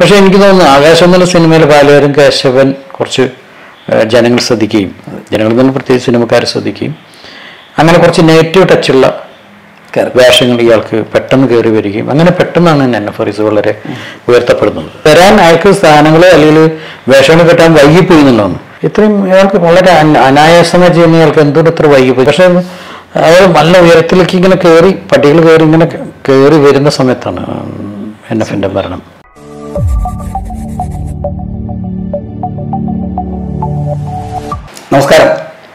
പക്ഷെ എനിക്ക് തോന്നുന്നു ആകാശം എന്നുള്ള സിനിമയിൽ ബാലകാരൻ കേശവൻ കുറച്ച് ഏഹ്, ജനങ്ങൾ ശ്രദ്ധിക്കുകയും ജനങ്ങൾ തന്നെ പ്രത്യേകിച്ച് സിനിമക്കാരെ ശ്രദ്ധിക്കുകയും അങ്ങനെ കുറച്ച് നെഗറ്റീവ് ടച്ചുള്ള വേഷങ്ങൾ ഇയാൾക്ക് പെട്ടെന്ന് കയറി വരികയും അങ്ങനെ പെട്ടെന്നാണ് എൻ എഫ് ഫറീസ് വളരെ ഉയർത്തപ്പെടുന്നത് വരാൻ അയാൾക്ക് സ്ഥാനങ്ങൾ അല്ലെങ്കിൽ വേഷങ്ങൾ കിട്ടാൻ വൈകിപ്പോയി എന്നുള്ളതാണ് ഇത്രയും അയാൾക്ക് വളരെ അന- അനായാസമായി ചെയ്യുന്ന അയാൾക്ക് എന്തുകൊണ്ട് ഇത്ര വൈകിപ്പോയി പക്ഷെ അയാൾ നല്ല ഉയരത്തിലേക്ക് ഇങ്ങനെ കയറി പട്ടികൾ കയറി ഇങ്ങനെ കയറി വരുന്ന സമയത്താണ് എൻ എഫിന്റെ മരണം നമസ്കാരം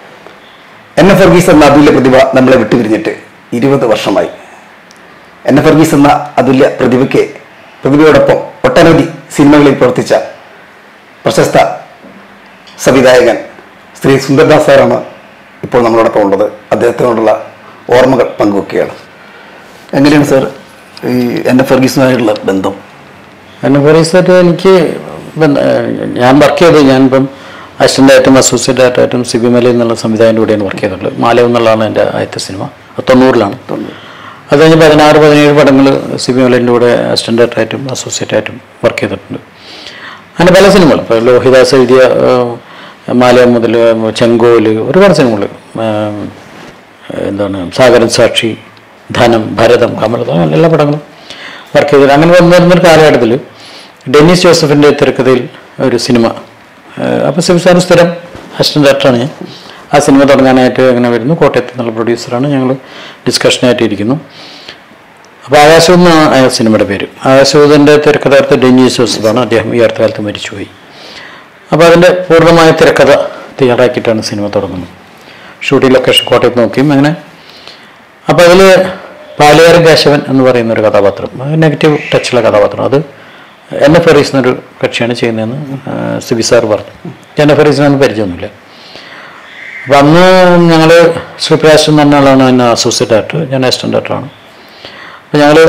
എൻ എഫ് വർഗീസ് എന്ന അതുല്യ പ്രതിഭ നമ്മളെ വിട്ടുപിരിഞ്ഞിട്ട് ഇരുപത് വർഷമായി എൻ എഫ് വർഗീസ് എന്ന അതുല്യ പ്രതിഭയ്ക്ക് പ്രതിഭയോടൊപ്പം ഒട്ടനവധി സിനിമകളിൽ പ്രവർത്തിച്ച പ്രശസ്ത സംവിധായകൻ ശ്രീ സുന്ദർദാസ് സാറാണ് ഇപ്പോൾ നമ്മളോടൊപ്പം ഉള്ളത് അദ്ദേഹത്തിനോടുള്ള ഓർമ്മകൾ പങ്കുവെക്കുകയാണ് എങ്ങനെയാണ് സാർ ഈ എൻ എഫ് വർഗീസുമായിട്ടുള്ള ബന്ധം എൻ എഫ് ഫറീസായിട്ട് എനിക്ക് ബന്ധ- ഏഹ് ഞാൻ വർക്ക് ചെയ്തത് ഞാനിപ്പം അസിസ്റ്റൻ്റ് ആയിട്ടും അസോസിയേറ്റ് ആയിട്ടും സിബി മലയിൽ എന്നുള്ള സംവിധായകൻ്റെ കൂടെയാണ് വർക്ക് ചെയ്തിട്ടുള്ളത് മാലയം എന്നുള്ളതാണ് എൻ്റെ ആദ്യത്തെ സിനിമ അത് തൊണ്ണൂറിലാണ് അത് കഴിഞ്ഞ് പതിനാറ് പതിനേഴ് പടങ്ങൾ സിബി മലയിൻ്റെ കൂടെ അസിസ്റ്റൻ്റ് ആയിട്ടും അസോസിയേറ്റ് ആയിട്ടും വർക്ക് ചെയ്തിട്ടുണ്ട് അങ്ങനെ പല സിനിമകൾ ഇപ്പോൾ ലോഹിദാസ് എഴുതിയ ഏഹ്, മാലയം മുതൽ ചെങ്കോല് ഒരുപാട് സിനിമകൾ ഏഹ്, എന്താണ് സാഗരൻ സാക്ഷി ധനം ഭരതം കമലം എല്ലാ പടങ്ങളും വർക്ക് ചെയ്തത് അങ്ങനെ വന്നു വരുന്നൊരു കാലഘട്ടത്തിൽ ഡെന്നിസ് ജോസഫിൻ്റെ തിരക്കഥയിൽ ഒരു സിനിമ അപ്പോൾ ശിവസാരം സ്ഥിരം അസിസ്റ്റൻ്റ് ഡയറക്ടറാണ് ഞാൻ ആ സിനിമ തുടങ്ങാനായിട്ട് അങ്ങനെ വരുന്നു കോട്ടയത്ത് നിന്നുള്ള പ്രൊഡ്യൂസറാണ് ഞങ്ങൾ ഡിസ്കഷനായിട്ട് ഇരിക്കുന്നു അപ്പോൾ ആകാശം എന്നാണ് ആ സിനിമയുടെ പേര് ആകാശബോധൻ്റെ തിരക്കഥാർത്ഥ ഡെന്നിസ് ജോസഫാണ് അദ്ദേഹം ഈ അടുത്ത കാലത്ത് മരിച്ചുപോയി അപ്പോൾ അതിൻ്റെ പൂർണ്ണമായ തിരക്കഥ തയ്യാറാക്കിയിട്ടാണ് സിനിമ തുടങ്ങുന്നത് ഷൂട്ടിംഗ് ലൊക്കേഷൻ കോട്ടയത്ത് നോക്കിയും അങ്ങനെ അപ്പോൾ അതിൽ പാലിയാരം കേശവൻ എന്ന് പറയുന്ന ഒരു കഥാപാത്രം അത് നെഗറ്റീവ് ടച്ചുള്ള കഥാപാത്രം അത് എൻ എഫ് ഫെറീസ് എന്നൊരു കക്ഷിയാണ് ചെയ്യുന്നതെന്ന് ആ, സിബി സാർ പറഞ്ഞു എൻ എഫ് ഫെറീസിനൊന്നും പരിചയമൊന്നുമില്ല അപ്പം അന്ന് ഞങ്ങൾ ശ്രീപ്രകാശ് എന്ന് പറഞ്ഞ ആളാണ് എന്നെ അസോസിയേറ്റ് ഡയറക്ടർ ഞാൻ അസിസ്റ്റൻ്റ് ഡയറക്ടറാണ് അപ്പം ഞങ്ങൾ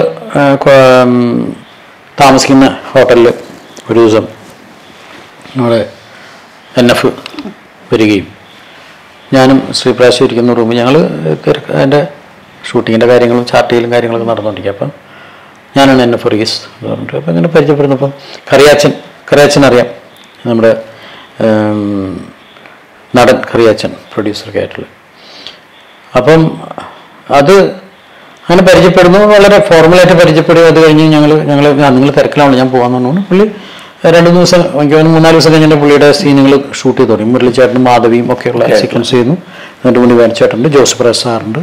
താമസിക്കുന്ന ഹോട്ടലിൽ ഒരു ദിവസം നമ്മുടെ എൻ എഫ് വരികയും ഞാനും ശ്രീപ്രാശി ഇരിക്കുന്ന റൂമിൽ ഞങ്ങൾ അതിൻ്റെ ഷൂട്ടിങ്ങിൻ്റെ കാര്യങ്ങളും ചാർട്ടിയിലും കാര്യങ്ങളൊക്കെ നടന്നുകൊണ്ടിരിക്കുക അപ്പം ഞാനാണ് എന്നെ ഫറീസ് എന്ന് പറഞ്ഞിട്ട് അപ്പം ഇങ്ങനെ പരിചയപ്പെടുന്നപ്പം കറിയാച്ചൻ കറിയാച്ചൻ അറിയാം നമ്മുടെ ഉം, നടൻ കറിയാച്ചൻ പ്രൊഡ്യൂസറൊക്കെ ആയിട്ടുള്ള അപ്പം അത് അങ്ങനെ പരിചയപ്പെടുന്നു വളരെ ഫോർമലായിട്ട് പരിചയപ്പെടുക അത് കഴിഞ്ഞ് ഞങ്ങൾ ഞങ്ങൾ നിങ്ങൾ തിരക്കിലാണ് ഞാൻ പോകാൻ പറഞ്ഞു പുള്ളി രണ്ട് മൂന്ന് ദിവസം എനിക്ക് തോന്നുന്നു മൂന്നാല് ദിവസം കഴിഞ്ഞ പുള്ളിയുടെ സീനുകൾ ഷൂട്ട് ചെയ്ത് തുടങ്ങി മുരളിച്ചേട്ടനും മാധവിയും ഒക്കെയുള്ള സീക്വൻസ് ചെയ്യുന്നു എന്നിട്ട് പുള്ളി വേനച്ചേട്ടനുണ്ട് ജോസ് പ്രസാദ് സാറുണ്ട്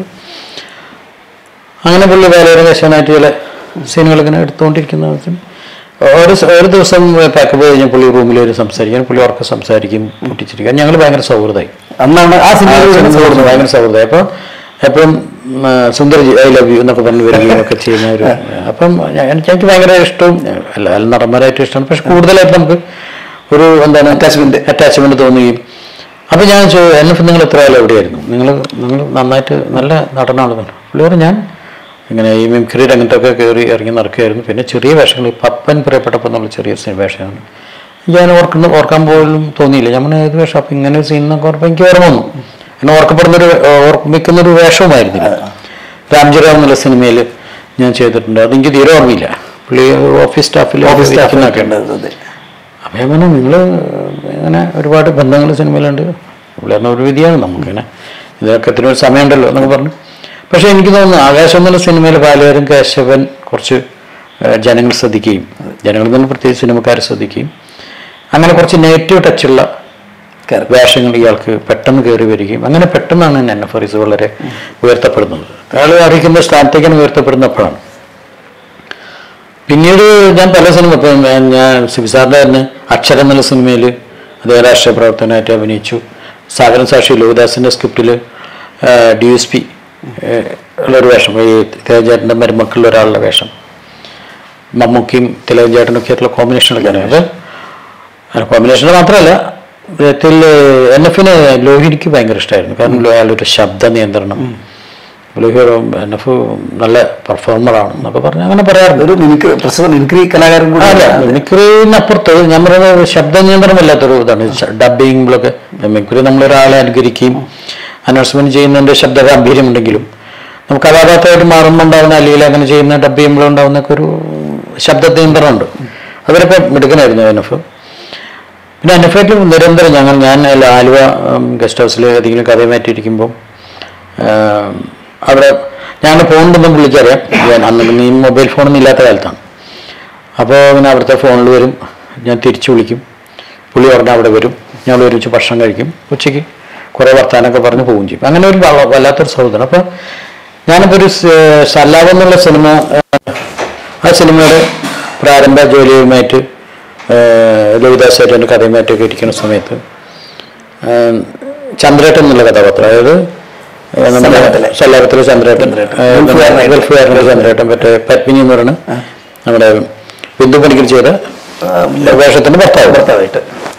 അങ്ങനെ പുള്ളി വേലയുടെ വേഷനായിട്ട് ചില സീനുകൾ ഇങ്ങനെ എടുത്തുകൊണ്ടിരിക്കുന്ന ദിവസം ഒരു സ- ഒരു ദിവസം പാക്കപ്പ് കഴിഞ്ഞ് പുള്ളി റൂമിൽ ഒരു സംസാരിക്കാൻ പുള്ളി ഉറക്കെ സംസാരിക്കും പൊട്ടിച്ചിരിക്കും ഞങ്ങൾ ഭയങ്കര സൗഹൃദമായി അന്നാണ് ആ ആ സിനിമയിൽ സിനിമ സൗഹൃദം. ഭയങ്കര സൗഹൃദമായി അപ്പോൾ എപ്പോഴും സുന്ദർജി ഐ ലവ് യു എന്നൊക്കെ പറഞ്ഞ് വരികയും ഒക്കെ ചെയ്യുന്ന ഒരു അപ്പം ഞാൻ- എനിക്ക് എനിക്ക് ഭയങ്കര ഇഷ്ടവും അല്ല അല്ല നടന്മാരായിട്ട് ഇഷ്ടമാണ് പക്ഷെ കൂടുതലായിട്ട് നമുക്ക് ഒരു എന്താണ് Attachment. അറ്റാച്ച്മെന്റ് തോന്നുകയും അപ്പം ഞാൻ എന്നെ നിങ്ങൾ എത്ര കാലം എവിടെയായിരുന്നു നിങ്ങൾ നിങ്ങൾ നന്നായിട്ട് നല്ല നടനാണെന്ന് പുള്ളി പറഞ്ഞു ഞാൻ ഇങ്ങനെ ഈ മിമിക്രി രംഗത്തൊക്കെ കയറി ഇറങ്ങി നടക്കുകയായിരുന്നു പിന്നെ ചെറിയ വേഷങ്ങൾ ഈ പപ്പൻ പ്രിയപ്പെട്ടപ്പോൾ എന്നുള്ള ചെറിയ സിനിമ വേഷമാണ് ഞാൻ ഓർക്കുന്ന ഓർക്കാൻ പോലും തോന്നിയില്ല ഞാൻ പറഞ്ഞു, ഏത് വേഷം അപ്പം ഇങ്ങനെ ഒരു സീൻ എന്നൊക്കെ ഓർപ്പോൾ എനിക്ക് ഓർമ്മ വന്നു എന്നെ ഓർക്കപ്പെടുന്നൊരു ഓർമ്മിക്കുന്നൊരു വേഷവുമായിരുന്നില്ല രാംജിറാവ് എന്നുള്ള സിനിമയിൽ ഞാൻ ചെയ്തിട്ടുണ്ട് അതെനിക്ക് തീരെ ഓർമ്മയില്ല പുള്ളി ഓഫീസ് സ്റ്റാഫിൽ ഓഫീസ് സ്റ്റാഫിനൊക്കെ ഉണ്ട് ഉണ്ട് അതെ അപ്പം ഞാൻ പറഞ്ഞു നിങ്ങൾ ഇങ്ങനെ ഒരുപാട് ബന്ധങ്ങൾ സിനിമയിലുണ്ട് പുള്ളി പറഞ്ഞ ഒരു വിധിയാണ് നമുക്കിങ്ങനെ ഇതിനൊക്കെ ഇത്തിരി ഒരു സമയമുണ്ടല്ലോ എന്നൊക്കെ പറഞ്ഞു പക്ഷേ എനിക്ക് തോന്നുന്നു ആകാശം എന്നുള്ള സിനിമയിൽ ബാലകാരൻ കേശവൻ കുറച്ച് ഏഹ്, ജനങ്ങൾ ശ്രദ്ധിക്കുകയും ജനങ്ങൾ തന്നെ പ്രത്യേകിച്ച് സിനിമക്കാരെ ശ്രദ്ധിക്കുകയും അങ്ങനെ കുറച്ച് നെഗറ്റീവ് ടച്ചുള്ള Correct. വേഷങ്ങൾ ഇയാൾക്ക് പെട്ടെന്ന് കയറി വരികയും അങ്ങനെ പെട്ടെന്നാണ് എൻ എഫ് ഫറീസ് വളരെ ഉയർത്തപ്പെടുന്നത് അയാൾ അറിയിക്കുന്ന സ്ഥാനത്തേക്കാണ് ഉയർത്തപ്പെടുന്നപ്പോഴാണ് പിന്നീട് ഞാൻ പല സിനിമ ഇപ്പം ഞാൻ ഞാൻ സിബിസാറിൻ്റെ തന്നെ അക്ഷരം എന്നുള്ള സിനിമയിൽ അദ്ദേഹം രാഷ്ട്രീയ പ്രവർത്തനമായിട്ട് അഭിനയിച്ചു സാഗരൻ സാക്ഷി ലോഹിദാസിൻ്റെ സ്ക്രിപ്റ്റിൽ ഡി എസ് പി ഉള്ളൊരു വേഷം ഈ തേജേട്ടൻ്റെ മരുമക്കളിൽ ഒരാളുടെ വേഷം മമ്മൂക്കിയും തിലകൻ ചേട്ടനൊക്കെ ആയിട്ടുള്ള കോമ്പിനേഷനൊക്കെയാണ് അപ്പം കോമ്പിനേഷൻ മാത്രമല്ല ഇതിൽ എൻ എഫിന് ലോഹിനിക്ക് ഭയങ്കര ഇഷ്ടമായിരുന്നു കാരണം ലോ- അയാളൊരു ശബ്ദ നിയന്ത്രണം ലോഹി എൻ എഫ് നല്ല പെർഫോമറാണ് എന്നൊക്കെ പറഞ്ഞ് അങ്ങനെ പറയാറുണ്ട് ഒരു മിമിക്രി പ്രശസ്ത മിമിക്രി കലാകാരൻ കൂടി അല്ല മിമിക്രിനപ്പുറത്ത് ഞാൻ പറയുന്നത് ശബ്ദ നിയന്ത്രണമില്ലാത്തൊരു ഇതാണ് ഡബിങ്ങിലൊക്കെ മിമിക്രി നമ്മളൊരാളെ അനുകരിക്കുകയും അനൗൺസ്മെന്റ് ചെയ്യുന്നതിന്റെ ശബ്ദ ഗാംഭീര്യം ഉണ്ടെങ്കിലും നമുക്ക് കഥാപാത്രമായിട്ട് മാറുമ്പോൾ ഉണ്ടാവുന്ന അല്ലെങ്കിൽ അങ്ങനെ ചെയ്യുന്ന ഡബ് ചെയ്യുമ്പോൾ ഉണ്ടാവുന്ന ഒക്കെ ഒരു ശബ്ദ നിയന്ത്രണമുണ്ട് അവരൊക്കെ മിടുക്കനായിരുന്നു എൻ എഫ് പിന്നെ എൻ എഫ് ഐറ്റിൽ നിരന്തരം ഞങ്ങൾ ഞാൻ അല്ല ആലുവ ഗസ്റ്റ് ഹൗസിൽ ഏതെങ്കിലും കഥ മാറ്റിയിരിക്കുമ്പോൾ അവിടെ ഞങ്ങൾ പോകുന്നുണ്ടെന്നും പുള്ളിക്കറിയാം ഞാൻ അന്ന് ഈ മൊബൈൽ ഫോണൊന്നും ഇല്ലാത്ത കാലത്താണ് അപ്പോൾ പിന്നെ അവിടുത്തെ ഫോണിൽ വരും ഞാൻ തിരിച്ചു വിളിക്കും പുള്ളി പറഞ്ഞാൽ അവിടെ വരും ഞങ്ങൾ ഒരുമിച്ച് ഭക്ഷണം കഴിക്കും ഉച്ചയ്ക്ക് കുറേ വർത്താനമൊക്കെ പറഞ്ഞ് പോവുകയും ചെയ്യും അങ്ങനെ ഒരു വള്ള- വല്ലാത്തൊരു സൗഹൃദം അപ്പോൾ ഞാനിപ്പോൾ ഒരു സ്- സല്ലാപം എന്നുള്ള സിനിമ ഏഹ്, ആ സിനിമയുടെ പ്രാരംഭ ജോലിയുമായിട്ട് ലളിതാസ് ചേട്ടൻ്റെ കഥയുമായിട്ടൊക്കെ ഇരിക്കുന്ന സമയത്ത് ഏഹ്, ചന്ദ്രേട്ടൻ എന്നുള്ള കഥാപാത്രം അതായത് ഏഹ്, നമ്മുടെ സല്ലാപത്തിലെ. സല്ലാപത്തിലെ ചന്ദ്രേട്ടൻ ഏഹ്, ഗൾഫുകാരനായിട്ട്. ഗൾഫുകാരൻ്റെ ചന്ദ്രേട്ടൻ മറ്റേ പത്മിനി എന്ന് പറയുന്ന നമ്മുടെ ബിന്ദു പണിക്കർ ചെയ്ത വേഷത്തിന്റെ ഭർത്താവ് ഭർത്താവായിട്ട്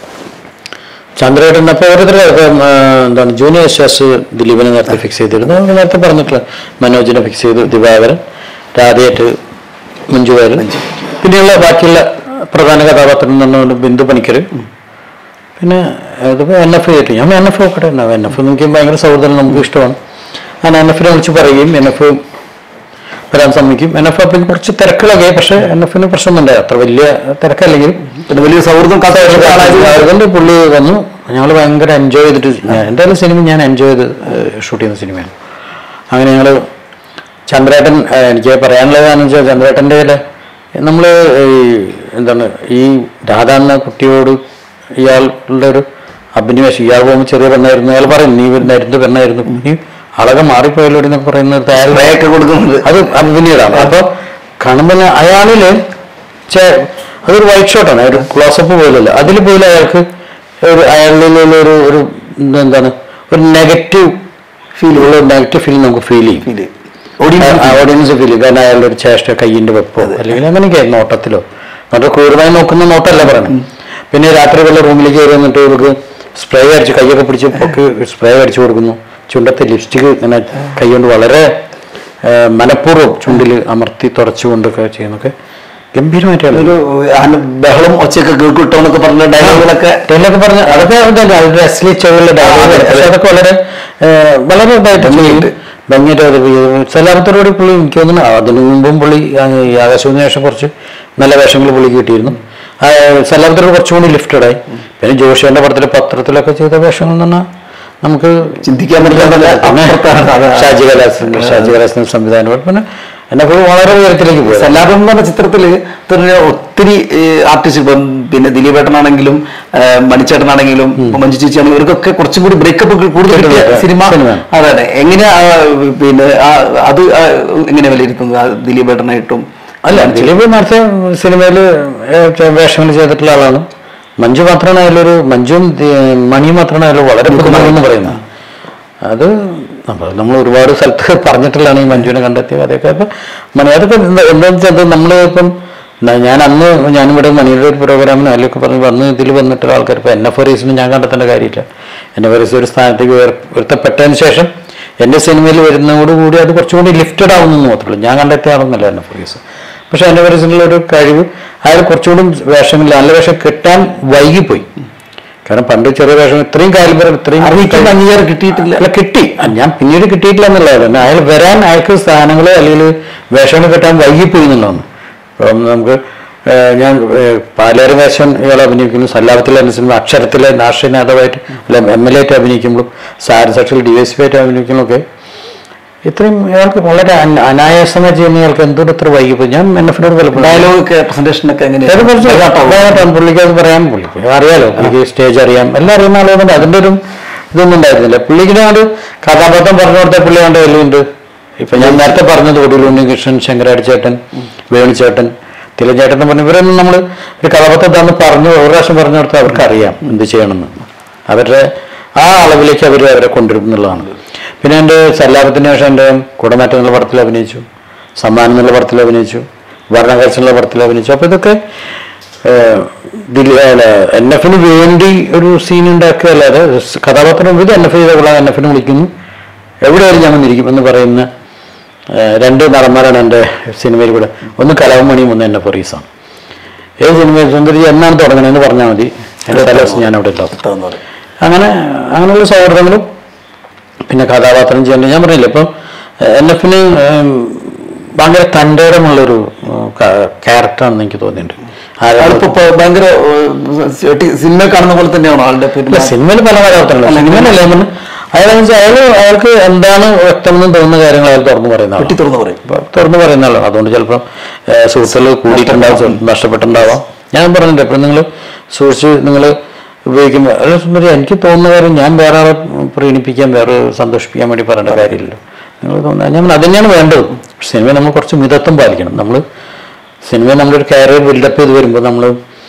ചന്ദ്രേട്ടൻ അപ്പോൾ ഓരോരുത്തർ എന്താണ് ജൂനിയർ യേശുദാസ് ദിലീപിനെ നേരത്തെ ഫിക്സ് ചെയ്തിരുന്നു അത് നേരത്തെ പറഞ്ഞിട്ടുള്ള മനോജിനെ ഫിക്സ് ചെയ്തു ദിവാകരൻ രാധയായിട്ട് മഞ്ജു വാര്യർ പിന്നെയുള്ള ബാക്കിയുള്ള പ്രധാന കഥാപാത്രം എന്ന് പറഞ്ഞുകൊണ്ട് ബിന്ദു പണിക്കർ പിന്നെ ഇതിപ്പോൾ എൻ എഫ് ആയിട്ട് ഞാൻ എൻ എഫ് ഒക്കെ ഉണ്ടാവും എൻ എഫ് എനിക്ക് ഭയങ്കര സൗഹൃദം നമുക്ക് ഇഷ്ടമാണ് ഞാൻ എൻ എഫിനെ വിളിച്ച് പറയുകയും എൻ എഫ് വരാൻ സമ്മതിക്കും എൻ എഫ് അപ്പം കുറച്ച് തിരക്കുകളൊക്കെ പക്ഷേ എൻ എഫിന് പ്രശ്നമൊന്നുമില്ല അത്ര വലിയ തിരക്കല്ലെങ്കിലും പിന്നെ വലിയ സൗഹൃദം അതുകൊണ്ട് പുള്ളി വന്നു ഞങ്ങൾ ഭയങ്കര എൻജോയ് ചെയ്തിട്ട് ഞാൻ എന്തായാലും സിനിമ ഞാൻ എൻജോയ് ചെയ്ത് ഷൂട്ട് ചെയ്യുന്ന സിനിമയാണ് അങ്ങനെ ഞങ്ങൾ ചന്ദ്രേട്ടൻ ഏഹ്, എനിക്ക് പറയാനുള്ളതാണെന്ന് വെച്ചാൽ ചന്ദ്രേട്ടൻ്റെ നമ്മൾ എന്താണ് ഈ രാധ എന്ന കുട്ടിയോട് ഇയാളുടെ ഒരു അഭിനിവേശം ഇയാൾ പോകുമ്പോൾ ചെറിയ പെണ്ണായിരുന്നു അയാൾ പറയും നീ വരുന്നായിരുന്നു പെണ്ണായിരുന്നു നീ അളകെ മാറിപ്പോയല്ലോടി എന്നൊക്കെ പറയുന്ന ഒരു തയ്യാറ് സ്പ്രേയൊക്കെ കൊടുക്കുന്നത് അത് പിന്നീടാണ് അപ്പൊ കാണുമ്പോൾ അയാളില് ചെ- അതൊരു വൈറ്റ് ഷോട്ടാണ് ഒരു ക്ലോസപ്പ് പോലല്ല അതിൽ പോലും അയാൾക്ക് ഒരു അയാളിലുള്ള ഒരു ഒരു എന്താണ് ഒരു നെഗറ്റീവ് ഫീൽ ഉള്ള നെഗറ്റീവ് ഫീൽ നമുക്ക് ഫീൽ ചെയ്യും ഫീൽ ഓഡിയൻസ് ഓഡിയൻസ് ഫീൽ ചെയ്യും കാരണം അയാളുടെ ഒരു ചേഷ്ട കയ്യിന്റെ വെപ്പോ അല്ലെങ്കിൽ അങ്ങനെയൊക്കെ നോട്ടത്തിലോ നല്ല ക്രൂരമായി നോക്കുന്ന നോട്ടല്ല പറയണം പിന്നെ രാത്രി വല്ല റൂമിലേക്ക് കയറി വന്നിട്ട് ഇവർക്ക് സ്പ്രേ അടിച്ച് കൈയൊക്കെ പിടിച്ച് പൊക്ക് സ്പ്രേ അടിച്ചു കൊടുക്കുന്നു ചുണ്ടത്തെ ലിപ്സ്റ്റിക് ഇങ്ങനെ കൈകൊണ്ട് വളരെ ആ, മനഃപൂർവ്വം ചുണ്ടിൽ അമർത്തി തുടച്ചുകൊണ്ടൊക്കെ ചെയ്യുന്നൊക്കെ ഗംഭീരമായിട്ടാണ് ഒരു ആന ബഹളം ഒച്ചയൊക്കെ കേൾക്കിട്ടോ എന്നൊക്കെ പറഞ്ഞ ഡയലോഗുകളൊക്കെ എന്നൊക്കെ പറഞ്ഞ അതൊക്കെ ഇതല്ലേ, അത് അശ്ലി ചെവിയുള്ള ഡയലോഗ് അതെ, അതെ. അതൊക്കെ വളരെ ആ, വളരെ ഇതായിട്ട് ചെയ്യും ഭംഗിയായിട്ട് അവതരിപ്പിക്കും സലാമത്തോടുകൂടി പുള്ളി എനിക്ക് തോന്നുന്നു അതിനു മുമ്പും പുള്ളി ആ, ഈ ആകാശത്തിന് ശേഷം കുറച്ച് നല്ല വേഷങ്ങൾ പുള്ളിക്ക് കിട്ടിയിരുന്നു ആ, സലാമത്തോട് കുറച്ചുകൂടി ലിഫ്റ്റഡായി പിന്നെ ജോഷിയുടെ പടത്തിൽ പത്രത്തിലൊക്കെ ചെയ്ത വേഷങ്ങൾ എന്ന് പറഞ്ഞാൽ നമുക്ക് ചിന്തിക്കാൻ പറ്റാത്ത പിന്നെ അപ്പുറത്താണ് അത്. ഷാജി കലാസിന്റെ ഷാജി കലാസിന്റെ സംവിധാനം പിന്നെ എന്നെ വളരെ ഉയരത്തിലേക്ക് പോയി സല്ലാപം എന്ന് പറഞ്ഞ ചിത്രത്തില് തന്നെ ഒത്തിരി ആർട്ടിസ്റ്റ് ഇപ്പം പിന്നെ ദിലീപേട്ടനാണെങ്കിലും ആ, മണിച്ചേട്ടനാണെങ്കിലും ഇപ്പൊ മഞ്ജു ചേച്ചിയാണെങ്കിലും ഇവർക്കൊക്കെ കുറച്ചും കൂടി ബ്രേക്കപ്പ് കൂടുതൽ കിട്ടിയ കിട്ടുന്നത് സിനിമ സിനിമ. അതെ അതെ എങ്ങനെയാ ആ, പിന്നെ ആ, അത് ആ, എങ്ങനെ വിലയിരുത്തുന്നത് ആ ദിലീപേട്ടനായിട്ടും അല്ല ദിലീപ് നേരത്തെ സിനിമയിൽ വേഷങ്ങൾ ചെയ്തിട്ടുള്ള ആളാണ് മഞ്ജു മാത്രമാണ് അതിലൊരു മഞ്ജുവും ദി- മണിയും മാത്രമാണ് അതിൽ വളരെ പുതുമയെന്ന് പറയുന്നത് അത് നമ്മ- നമ്മൾ ഒരുപാട് സ്ഥലത്ത് പറഞ്ഞിട്ടുള്ളതാണ് ഈ മഞ്ജുവിനെ കണ്ടെത്തിയത് അതൊക്കെ ഇപ്പം മണി അതൊക്കെ എന്താ എന്താണെന്ന് വെച്ചാൽ അത് നമ്മൾ ഇപ്പം ന- ഞാൻ അന്ന് ഞാനിവിടെ മണിയുടെ ഒരു പ്രോഗ്രാമിന് അതിലൊക്കെ പറഞ്ഞ് വന്ന് ഇതിൽ വന്നിട്ടുള്ള ആൾക്കാർ ഇപ്പം എൻ എഫ് റീസിന് ഞാൻ കണ്ടെത്തേണ്ട കാര്യമില്ല എൻ എഫ് റീസ് ഒരു സ്ഥാനത്തേക്ക് ഉയർ- ഉയർത്തപ്പെട്ടതിന് ശേഷം എൻ്റെ സിനിമയിൽ വരുന്നതോടുകൂടി അത് കുറച്ചുകൂടി ലിഫ്റ്റഡ് ആവുന്നു മാത്രമേ ഞാൻ കണ്ടെത്തിയ ആളൊന്നുമല്ല എൻ എഫ് റീസ് പക്ഷെ എൻ എഫ് റീസിനുള്ള ഒരു കഴിവ് അയാൾ കുറച്ചുകൂടി വേഷങ്ങളിൽ നല്ല വേഷം കിട്ടാൻ വൈകിപ്പോയി കാരണം പണ്ട് ചെറിയ വേഷം ഇത്രയും കാലിബർ ഇത്രയും അറിയിക്കുന്ന അംഗീകാരം കിട്ടിയിട്ടില്ല അല്ല കിട്ടി അത് ഞാൻ പിന്നീട് കിട്ടിയിട്ടില്ല എന്നുള്ളതാണ് അയാൾ വരാൻ അയാൾക്ക് സ്ഥാനങ്ങൾ അല്ലെങ്കിൽ വേഷങ്ങൾ കിട്ടാൻ വൈകിപ്പോയി എന്നുള്ളതാണ് അപ്പം നമുക്ക് ഏഹ്, ഞാൻ ഏഹ്, പാലേറ് വേഷം ഇയാൾ അഭിനയിക്കുന്നു സല്ലാപത്തിലെ സിനിമ അക്ഷരത്തിലെ രാഷ്ട്രീയ നേതാവായിട്ട് അല്ല എം എൽ എ ആയിട്ട് അഭിനയിക്കുമ്പോഴും സാരി സെക്ഷൽ ഡി എസ് പി ആയിട്ട് അഭിനയിക്കുമ്പോഴൊക്കെ ഇത്രയും ഇയാൾക്ക് വളരെ അന- അനായാസമായി ചെയ്യുന്ന ഇയാൾക്ക് എന്തുകൊണ്ട് ഇത്ര വൈകിപ്പോയി ഞാൻ എൻ എഫിനോട് പലപ്പോഴും ഡയലോഗ് ഒക്കെ പ്രസന്റേഷൻ ഒക്കെ അത് എങ്ങനെയാണ് കുറച്ച് വേഗം പുള്ളിക്ക് അത് പറയാൻ പുള്ളി അറിയാലോ പുള്ളിക്ക് സ്റ്റേജ് അറിയാം എല്ലാം അറിയുന്ന ആളുകൊണ്ട് അതിന്റെ ഒരു ഇതൊന്നും ഉണ്ടായിരുന്നില്ല പുള്ളിക്ക് അത് കഥാപാത്രം പറഞ്ഞു കൊടുത്ത പുള്ളി കണ്ട എല്ലുണ്ട് ഇപ്പൊ ഞാൻ നേരത്തെ പറഞ്ഞത് ഒടുവിൽ ഉണ്ണികൃഷ്ണൻ ശങ്കരാടി ചേട്ടൻ വേണുചേട്ടൻ തിലചേട്ടൻ എന്ന് പറഞ്ഞ ഇവരൊന്നും നമ്മൾ ഒരു കഥാപാത്രം തന്ന് പറഞ്ഞു ഒരു പ്രാവശ്യം പറഞ്ഞു കൊടുത്താൽ അവർക്ക് അറിയാം എന്ത് ചെയ്യണമെന്ന് അവരുടെ ആ അളവിലേക്ക് അവർ അവരെ കൊണ്ടുവരും എന്നുള്ളതാണ് പിന്നെ എൻ്റെ സല്ലാപത്തിന് ശേഷം എൻ്റെ കുടമാറ്റം എന്നുള്ള പടത്തിൽ അഭിനയിച്ചു സമ്മാനം എന്നുള്ള പടത്തിൽ അഭിനയിച്ചു ഭരണകാഴ്ച എന്നുള്ള പടത്തിൽ അഭിനയിച്ചു അപ്പോൾ ഇതൊക്കെ എൻ എഫിന് വേണ്ടി ഒരു സീൻ ഉണ്ടാക്കുക അല്ലാതെ സ് കഥാപാത്രം ഇത് എൻ എഫ് ചെയ്ത എൻ എഫിന് വിളിക്കുന്നു എവിടെയായാലും ഞാൻ വന്നിരിക്കും എന്ന് പറയുന്ന ഏഹ്, രണ്ട് നടന്മാരാണ് എൻ്റെ സിനിമയിൽ കൂടെ ഒന്ന് കലാമണിയും ഒന്ന് എൻ എഫ് റീസാണ് ഏത് സിനിമയിൽ സുന്ദരി എന്നാണ് തുടങ്ങുന്നതെന്ന് പറഞ്ഞാൽ മതി എൻ്റെ തലേദിവസം ഞാൻ അവിടെ ഉണ്ടാവും അങ്ങനെ അങ്ങനെയുള്ള സൗഹൃദങ്ങളും പിന്നെ കഥാപാത്രം ചെയ്യേണ്ടത് ഞാൻ പറഞ്ഞില്ല ഇപ്പം എൻ എഫിന് ഭയങ്കര തൻ്റെടമുള്ളൊരു ക്യാരക്ടറാണെന്ന് എനിക്ക് തോന്നിയിട്ടുണ്ട് ആരാണ് ആളിപ്പോ ഇപ്പൊ ഭയങ്കര സിനിമ കാണുന്ന പോലെ തന്നെയാണോ ആളുടെ ഇല്ല പെരുമാറ്റം? സിനിമയിൽ പല കഥാപാത്രങ്ങളും സിനിമയിലല്ല ഞാൻ പറഞ്ഞു അയാൾ അയാൾ അയാൾക്ക് എന്താണ് വ്യക്തമെന്ന് തോന്നുന്ന കാര്യങ്ങൾ അയാൾ തുറന്നു പറയുന്ന ആളാണ്. വെട്ടി തുറന്ന് പറയും ഇപ്പൊ തുറന്നു പറയുന്ന ആളാണ് അതുകൊണ്ട് ചിലപ്പോൾ സുഹൃത്തുക്കൾ കൂടിയിട്ടുണ്ടാവും ചിലപ്പോൾ നഷ്ടപ്പെട്ടിട്ടുണ്ടാവാം ഞാൻ പറഞ്ഞില്ല ഇപ്പം നിങ്ങൾ സൂക്ഷിച്ച് നിങ്ങൾ ഉപയോഗിക്കുമ്പോൾ അല്ല സുന്ദരി എനിക്ക് തോന്നുന്ന കാര്യം ഞാൻ വേറെ ആളെ പ്രീണിപ്പിക്കാൻ വേറെ സന്തോഷിപ്പിക്കാൻ വേണ്ടി പറയേണ്ട കാര്യമില്ലല്ലോ നിങ്ങൾ തോന്നുന്നത് ഞാൻ പറഞ്ഞു, അത് തന്നെയാണ് വേണ്ടത് സിനിമ നമ്മൾ കുറച്ച് മിതത്വം പാലിക്കണം നമ്മൾ സിനിമ നമ്മളൊരു കാരിയർ ബിൽഡപ്പ് ചെയ്ത് വരുമ്പോൾ നമ്മൾ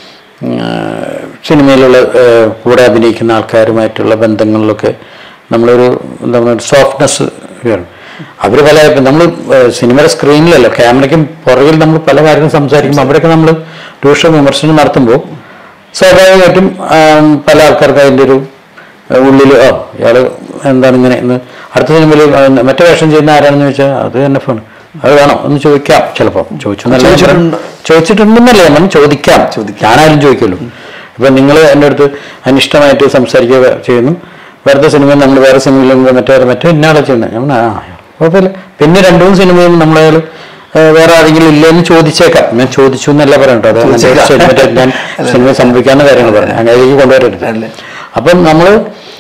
സിനിമയിലുള്ള ആ, കൂടെ അഭിനയിക്കുന്ന ആൾക്കാരുമായിട്ടുള്ള ബന്ധങ്ങളിലൊക്കെ നമ്മളൊരു എന്താ പറയുക സോഫ്റ്റ്നെസ് വേണം അവർ പല നമ്മൾ സിനിമയുടെ സ്ക്രീനിലല്ല ക്യാമറയ്ക്കും പുറകിൽ നമ്മൾ പല കാര്യങ്ങളും സംസാരിക്കുമ്പോൾ അവിടെയൊക്കെ നമ്മൾ രൂക്ഷ വിമർശനം നടത്തുമ്പോൾ സ്വാഭാവികമായിട്ടും ആ, പല ആൾക്കാർക്ക് അതിൻ്റെ ഒരു ഉള്ളിൽ ഓ ഇയാൾ എന്താണ് ഇങ്ങനെ എന്ന് അടുത്ത സിനിമയിൽ മറ്റേ വേഷം ചെയ്യുന്ന ആരാണെന്ന് ചോദിച്ചാൽ അത് എൻ എഫ് ആണ് അത് വേണോ എന്ന് ചോദിക്കാം ചിലപ്പോൾ ചോദിച്ചു എന്നല്ല ഞാൻ ചോദിച്ചിട്ടുണ്ട്. പറയുന്നത്. ചോദിച്ചിട്ടുണ്ടെന്നല്ല ഞാൻ ചോദിക്കാം ഞാനായാലും ചോദിക്കുമല്ലോ ഇപ്പം നിങ്ങൾ എൻ്റെ അടുത്ത് അനിഷ്ടമായിട്ട് സംസാരിക്കുക ചെയ്യുന്നു വെറുതെ സിനിമയിൽ നമ്മൾ വേറെ സിനിമയിലും മറ്റേ മറ്റേ ഇന്നാളെ ചെയ്യുന്നത് ഞാൻ പറഞ്ഞു, ആ കുഴപ്പമില്ല പിന്നെ രണ്ടു മൂന്ന് സിനിമയും നമ്മളയാൾ വേറെ ആരെങ്കിലും ഇല്ലെന്ന് ചോദിച്ചേക്കാം ഞാൻ ചോദിച്ചു എന്നല്ല പറയട്ടോ അത് അങ്ങനെ ചോദിച്ചേക്കാം. മറ്റേ ഞാൻ സിനിമ സംഭവിക്കാവുന്ന കാര്യങ്ങൾ പറഞ്ഞു അങ്ങനെ കൊണ്ടുവരരുത് അല്ലേ. അപ്പം നമ്മൾ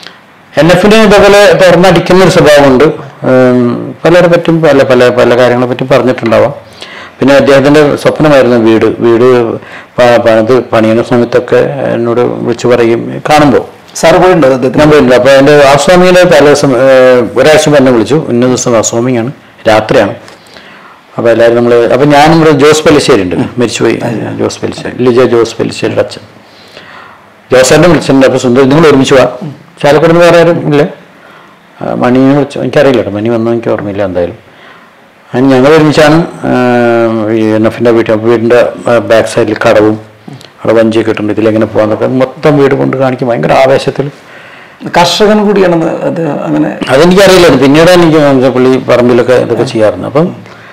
എൻ എഫിന് ഇതേപോലെ തുറന്നടിക്കുന്ന ഒരു സ്വഭാവമുണ്ട് ഉം, പലരെ പറ്റും പല പല പല കാര്യങ്ങളെ പറ്റി പറഞ്ഞിട്ടുണ്ടാവാം പിന്നെ അദ്ദേഹത്തിന്റെ സ്വപ്നമായിരുന്നു വീട് വീട് പ- പണിത് പണിയുന്ന സമയത്തൊക്കെ എന്നോട് വിളിച്ചു പറയും കാണുമ്പോൾ സാറ് പോയിട്ടുണ്ടോ അദ്ദേഹത്തിന് ഞാൻ പോയില്ല അപ്പൊ എന്റെ ആസ്വാമിയിലെ തലേ ദിവസം ഏഹ്, ഒരാഴ്ച എന്നെ വിളിച്ചു ഇന്ന ദിവസം ആസ്വാമിയാണ് രാത്രിയാണ് അപ്പൊ എല്ലാവരും നമ്മള് അപ്പൊ ഞാനും ഇവിടെ ജോസ് പല്ലിശ്ശേരി ഉണ്ട് മരിച്ചുപോയി ജോസ് പല്ലിശ്ശേരി ലിജ ജോസ് പല്ലിശ്ശേരിയുടെ അച്ഛൻ ജോസേട്ടനെ വിളിച്ചിട്ടുണ്ട് അപ്പൊ സുന്ദർ നിങ്ങൾ ഒരുമിച്ച് വാ ചാലക്കുടിയിൽ നിന്ന് വേറെ ആരും ഇല്ലേ ആ, മണിയെ വിളിച്ചു എനിക്കറിയില്ല കേട്ടോ മണി വന്നോ എനിക്ക് ഓർമ്മയില്ല എന്തായാലും അതിന് ഞങ്ങൾ ഒരുമിച്ചാണ് ആ, ഈ എൻ എഫിൻ്റെ വീട്ടിൽ വീടിൻ്റെ ബാക്ക് സൈഡിൽ കടവും അവിടെ വഞ്ചിയൊക്കെ ഇട്ടുണ്ട് ഇതിലെങ്ങനെ പോകാന്നൊക്കെ മൊത്തം വീട് കൊണ്ട് കാണിക്കും ഭയങ്കര ആവേശത്തിൽ കർഷകൻ കൂടിയാണെന്ന് അത് അങ്ങനെ അതെനിക്കറിയില്ല പിന്നീട് എനിക്ക് മനസ്സിലായി പുള്ളി പറമ്പിലൊക്കെ ഇതൊക്കെ ചെയ്യാറുണ്ട് അപ്പം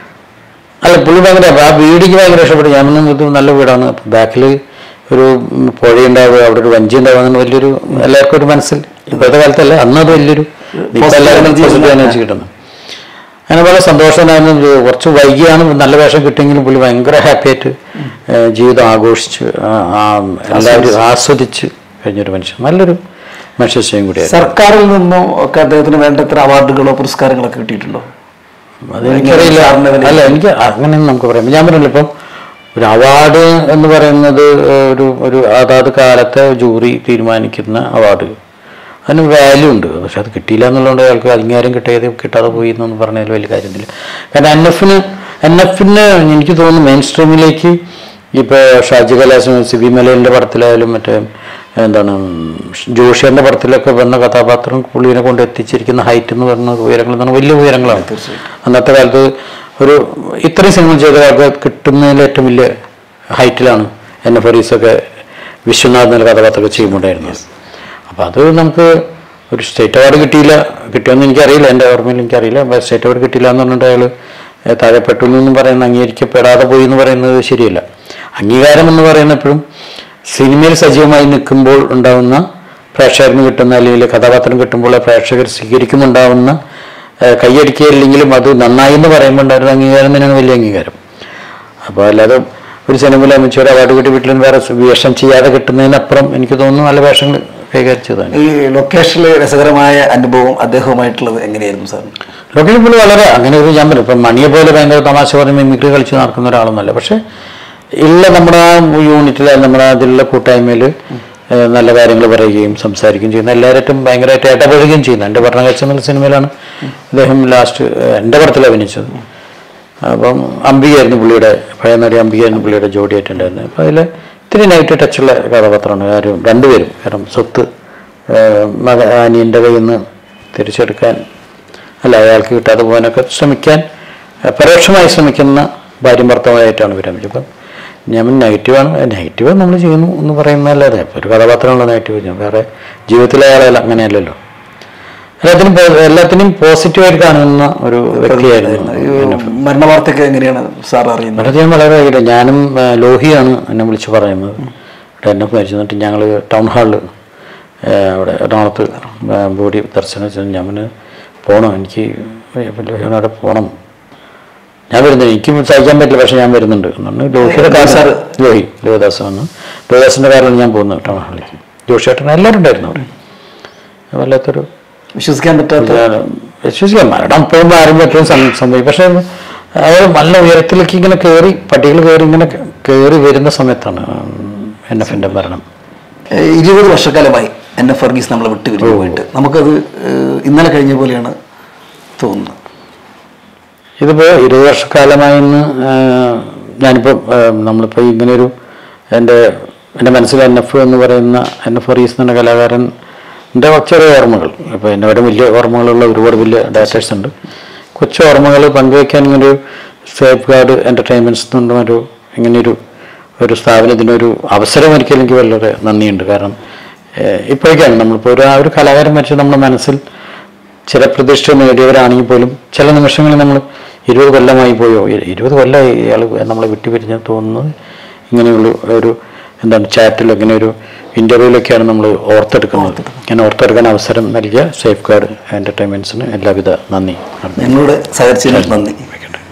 അല്ല പുള്ളി ഭയങ്കര ആ വീടിക്ക് ഭയങ്കര ഇഷ്ടപ്പെട്ടു ഞാൻ പറഞ്ഞു, ഇത് നല്ല വീടാണ് ബാക്കിൽ ഒരു ഉം, പുഴയുണ്ടാവുക അവിടെ ഒരു വഞ്ചി ഉണ്ടാവുക അങ്ങനെ വലിയൊരു എല്ലാവർക്കും ഒരു മനസ്സിൽ ഇപ്പോഴത്തെ കാലത്തല്ല അന്ന് അത് വലിയൊരു ഇപ്പൊ Positive എല്ലാവരും energy പോസിറ്റീവ് ഉണ്ട്. എനർജി കിട്ടുന്നു അങ്ങനെ വളരെ സന്തോഷമായിരുന്നു ഇത് കുറച്ച് വൈകിയാണ് നല്ല വേഷം കിട്ടിയെങ്കിലും പുള്ളി ഭയങ്കര ഹാപ്പി ആയിട്ട് ഏഹ്, ജീവിതം ആഘോഷിച്ച് ആ, ആ, എല്ലാവരും ആസ്വദിച്ച് കഴിഞ്ഞൊരു മനുഷ്യൻ നല്ലൊരു മനുഷ്യശ്ചയം കൂടിയായിരുന്നു സർക്കാരിൽ നിന്നോ ഒക്കെ അദ്ദേഹത്തിന് വേണ്ടത്ര അവാർഡുകളോ പുരസ്കാരങ്ങളൊക്കെ കിട്ടിയിട്ടുണ്ടോ അത് എനിക്കറിയില്ല സാറിന് അതിന് അല്ല എനിക്ക് അങ്ങനെയൊന്നും നമുക്ക് പറയാം ഞാൻ പറഞ്ഞില്ല ഇപ്പം ഒരു അവാർഡ് എന്ന് പറയുന്നത് ഒരു ഒരു അതാത് കാലത്തെ ജൂറി തീരുമാനിക്കുന്ന അവാർഡ് അതിന് വാല്യൂ ഉണ്ട് പക്ഷെ അത് കിട്ടിയില്ല എന്നുള്ളതുകൊണ്ട് അയാൾക്ക് അംഗീകാരം കിട്ടിയത് കിട്ടാതെ പോയി എന്നൊന്നും പറഞ്ഞതിൽ വലിയ കാര്യമൊന്നുമില്ല കാരണം എൻ എഫിന് എൻ എഫിന് എനിക്ക് തോന്നുന്നു മെയിൻ സ്ട്രീമിലേക്ക് ഇപ്പോൾ ഷാജി കലാശം സിബി മലയിലിൻ്റെ പടത്തിലായാലും മറ്റേ എന്താണ് ജോഷിയറിൻ്റെ പടത്തിലൊക്കെ വന്ന കഥാപാത്രം പുള്ളിനെ കൊണ്ട് എത്തിച്ചിരിക്കുന്ന ഹൈറ്റ് എന്ന് പറയുന്നത് ഉയരങ്ങൾ എന്ന് പറഞ്ഞാൽ വലിയ ഉയരങ്ങളാണ് അന്നത്തെ കാലത്ത് ഒരു ഇത്രയും സിനിമ ചെയ്ത ആൾക്ക് കിട്ടുന്നതിൽ ഏറ്റവും വലിയ ഹൈറ്റിലാണ് എൻ എഫ് ഫറീസൊക്കെ വിശ്വനാഥ് എന്ന കഥാപാത്രമൊക്കെ ചെയ്യുമ്പോണ്ടായിരുന്നത് അപ്പോൾ അത് നമുക്ക് ഒരു സ്റ്റേറ്റ് അവാർഡ് കിട്ടിയില്ല കിട്ടിയെന്ന് എനിക്കറിയില്ല എൻ്റെ ഓർമ്മയിൽ എനിക്കറിയില്ല അപ്പോൾ സ്റ്റേറ്റ് അവാർഡ് കിട്ടിയില്ല എന്ന് പറഞ്ഞിട്ട് അയാൾ താഴെപ്പെട്ടു എന്നും പറയുന്ന അംഗീകരിക്കപ്പെടാതെ പോയി എന്ന് പറയുന്നത് ശരിയല്ല അംഗീകാരം എന്ന് പറയുന്ന എപ്പോഴും സിനിമയിൽ സജീവമായി നിൽക്കുമ്പോൾ ഉണ്ടാകുന്ന പ്രേക്ഷകർക്ക് കിട്ടുന്ന അല്ലെങ്കിൽ കഥാപാത്രം കിട്ടുമ്പോൾ ആ പ്രേക്ഷകർ സ്വീകരിക്കുമുണ്ടാവുന്ന ഏഹ്, കൈയടിക്കുകയില്ലെങ്കിലും അത് നന്നായി എന്ന് പറയുമ്പോൾ ഉണ്ടായിരുന്ന അംഗീകാരം തന്നെയാണ് വലിയ അംഗീകാരം അപ്പോൾ അല്ലാതെ ഒരു സിനിമയിൽ അമിച്ച ഒരു അവാർഡ് കിട്ടി വീട്ടിൽ നിന്ന് വേറെ വേഷം ചെയ്യാതെ കിട്ടുന്നതിനപ്പുറം എനിക്ക് തോന്നുന്നു നല്ല വേഷങ്ങൾ കൈകാര്യം ചെയ്തതാണ് ഈ ലൊക്കേഷനിലെ രസകരമായ അനുഭവം അദ്ദേഹവുമായിട്ടുള്ളത് എങ്ങനെയായിരുന്നു സാർ ലൊക്കേഷൻ പുള്ളി വളരെ അങ്ങനെ ഒരു ഞാൻ പറയും ഇപ്പം മണിയെ പോലെ ഭയങ്കര തമാശ പറഞ്ഞ് മിമിക്രി കളിച്ച് നടക്കുന്ന ഒരാളൊന്നുമല്ല പക്ഷെ ഉള്ള നമ്മുടെ ആ യൂണിറ്റിൽ നമ്മുടെ അതിലുള്ള കൂട്ടായ്മയിൽ നല്ല കാര്യങ്ങൾ പറയുകയും സംസാരിക്കുകയും ചെയ്യുന്ന എല്ലാവരായിട്ടും ഭയങ്കരമായിട്ട് ഇടപെടുകയും ചെയ്യുന്നു എൻ്റെ ഭരണകാഴ്ച എന്നുള്ള സിനിമയിലാണ് അദ്ദേഹം ലാസ്റ്റ് എൻ്റെ പടത്തിൽ അഭിനയിച്ചത് അപ്പം അംബികയായിരുന്നു പുള്ളിയുടെ പഴയ നടി അംബികയായിരുന്നു പുള്ളിയുടെ ജോഡിയായിട്ടുണ്ടായിരുന്നത് അപ്പം അതിൽ ഇത്തിരി നെഗറ്റീവ് ടച്ചുള്ള കഥാപാത്രമാണ് ആരും രണ്ടുപേരും കാരണം സ്വത്ത് ഏഹ്, മക അനിയൻ്റെ കയ്യിൽ നിന്ന് തിരിച്ചെടുക്കാൻ അല്ല അയാൾക്ക് കിട്ടാതെ പോകാനൊക്കെ ശ്രമിക്കാൻ ഏഹ്, പരോക്ഷമായി ശ്രമിക്കുന്ന ഭാര്യയും ഭർത്താവായിട്ടാണ് വിരമിച്ചത് അപ്പം ഞാൻ നെഗറ്റീവാണ് നെഗറ്റീവ് നമ്മൾ ചെയ്യുന്നു എന്ന് പറയുന്നതല്ലാതെ ഇപ്പോൾ ഒരു കഥാപാത്രമുള്ള നെഗറ്റീവ് ഞാൻ വേറെ ജീവിതത്തിലെ ആളല്ല അങ്ങനെയല്ലല്ലോ എല്ലാത്തിനും പോ- എല്ലാത്തിനും പോസിറ്റീവായിട്ട് കാണുന്ന ഒരു വ്യക്തിയായിരുന്നു ഈ എന്നെ മരണ വാർത്തയൊക്കെ എങ്ങനെയാണ് സാർ അറിയുന്നത് വളരെയധികം വളരെ വൈകിട്ട് ഞാനും ആ, ലോഹിയാണ് എന്നെ വിളിച്ച് പറയുന്നത് ഇവിടെ എന്നെ മരിച്ചു എന്നിട്ട് ഞങ്ങൾ ടൗൺ ഹാളിൽ അവിടെ എറണാകുളത്ത് ആ, ബോഡി ദർശനം ചെയ്തു ഞാൻ പിന്നെ പോകണം എനിക്ക് ലോഹിയോട് അവിടെ പോകണം ഞാൻ വരുന്നുണ്ട് എനിക്കും സഹിക്കാൻ പറ്റില്ല പക്ഷെ ഞാൻ വരുന്നുണ്ട് എന്നാണ് ജോഷിയുടെ ഏ, സാറ്? കാര്യം ജോഹി ലോഹിദാസ് വന്നു ലോഹിദാസിന്റെ കാറിലാണ് ഞാൻ പോകുന്നത് ടൗൺ ഹാളിലേക്ക് ജോഷിയേട്ടൻ എല്ലാവരും ഉണ്ടായിരുന്നു അവിടെ വല്ലാത്തൊരു വിശ്വസിക്കാൻ പറ്റാത്ത ഞാൻ വിശ്വസിക്കാം മരണം എപ്പോഴും ആരും പറ്റും സംഭവിക്കും പക്ഷെ അവർ നല്ല ഉയരത്തിലേക്ക് ഇങ്ങനെ കയറി പട്ടികൾ കയറി ഇങ്ങനെ കയറി വരുന്ന സമയത്താണ് എൻ എഫിന്റെ മരണം ഏ, ഇരുപത് വർഷക്കാലമായി എൻ എഫ് വർഗീസ് നമ്മളെ വിട്ട് പിരിഞ്ഞു പോയിട്ട് നമുക്കത് ഏ, ഇന്നലെ കഴിഞ്ഞ പോലെയാണ് തോന്നുന്നത് ഇതിപ്പോൾ ഇരുപത് വർഷക്കാലമായിന്ന് ഞാനിപ്പോൾ നമ്മളിപ്പോൾ ഇങ്ങനെയൊരു എൻ്റെ എൻ്റെ മനസ്സിൽ എൻ എഫ് എന്ന് പറയുന്ന എൻ എഫ് റീസ് എന്ന കലാകാരൻ്റെ ചെറിയ ഓർമ്മകൾ ഇപ്പോൾ എന്നോട് വലിയ ഓർമ്മകളുള്ള ഒരുപാട് വലിയ ഡയറക്ടേഴ്സ് ഉണ്ട് കൊച്ചു ഓർമ്മകൾ പങ്കുവയ്ക്കാൻ ഇങ്ങനെ ഒരു സേഫ് ഗാർഡ് എൻ്റർടൈൻമെൻറ്റ്സ് എന്നുണ്ടും ഒരു ഇങ്ങനെയൊരു ഒരു സ്ഥാപനത്തിനൊരു അവസരം ഒരിക്കലും എനിക്ക് വളരെ നന്ദിയുണ്ട് കാരണം ഏഹ്, ഇപ്പോഴേക്കാണ് നമ്മളിപ്പോൾ ഒരു ആ ഒരു കലാകാരൻ മരിച്ച് നമ്മുടെ മനസ്സിൽ ചില പ്രതിഷ്ഠ നേടിയവരാണെങ്കിൽ പോലും ചില നിമിഷങ്ങളിൽ നമ്മൾ ഇരുപത് കൊല്ലമായി പോയോ ഇ- ഇരുപത് കൊല്ലമായി ഇയാൾ നമ്മളെ വിട്ടുപിരിഞ്ഞ് തോന്നുന്നത് ഇങ്ങനെയുള്ള ഒരു എന്താണ് ചാറ്റിൽ ഇങ്ങനെ ഒരു ഇൻ്റർവ്യൂലൊക്കെയാണ് നമ്മൾ ഓർത്തെടുക്കുന്നത് ഞാൻ ഓർത്തെടുക്കാൻ അവസരം നൽകിയ സേഫ് ഗാർഡ് എൻ്റർടൈൻമെൻറ്റ്സിന് എല്ലാവിധ നന്ദി ഞങ്ങളോട് സഹകരിച്ചതിന് നന്ദി അറിയിക്കട്ടെ